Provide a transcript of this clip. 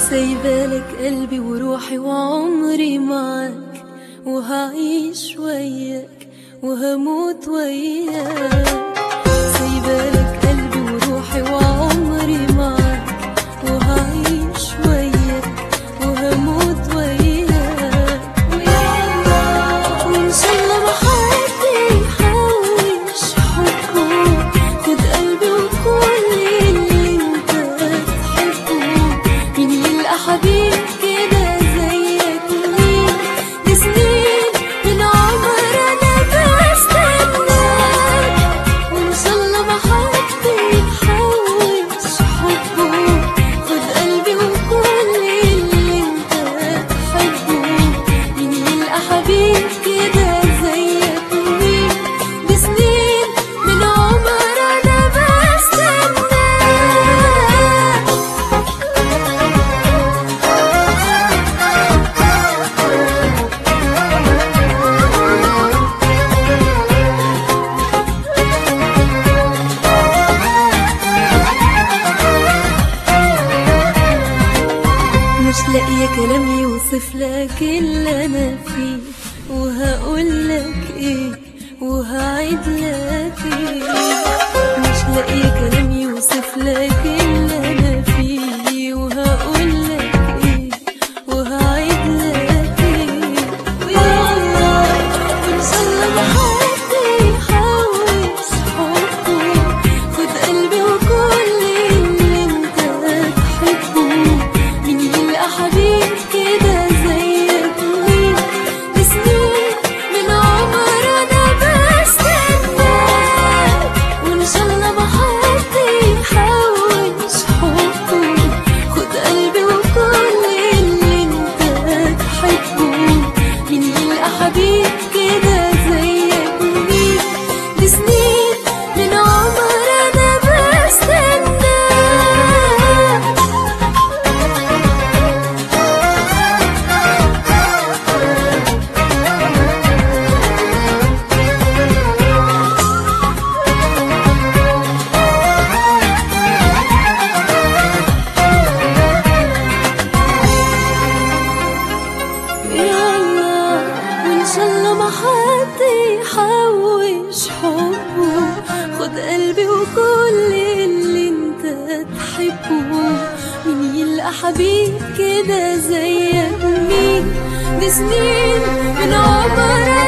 سايبالك قلبي وروحي وعمري معاك وهعيش وياك وهموت وياك سايبالك قلبي وروحي وعمري معاك وهعيش وياك وهموت وياك وإن شاء الله ما حد يحوش حبه خد قلبي وكل اللي انت تحبه مين يلقى حبيب كده زيك مين لسنين من عمر انا بستناك وان شاء الله ما حد يحوش حبه خد قلبي وكل اللي انت تحبه مين يلقى حبيب كده زيك مين بسنين من عمر انا بستناك مش لاقية كلام يوصف لك اللي أنا فيه وهقول لك إيه وهعيد لك إيه مش لاقية كلام يوصف لك اللي أنا فيه وهقول لك إيه وهعيد لك إيه ويلا وإن شاء الله ما حد يحوش حبه خد قلبي وكل اللي أنت تحبه مين يلقى حبيب كده زيك مين بسنين من عمر انا بستناك وان شاء الله ما حد يحوش حبه خد قلبي وكل اللي انت تحبه مين يلقى حبيب كده زيك مين بسنين من عمر انا بستناك يلا وان شاء الله ما حد يحوش حبه خد قلبي وكل اللي انت تحبه مين يلقى حبيب كده زيك مين دي سنين من عمرك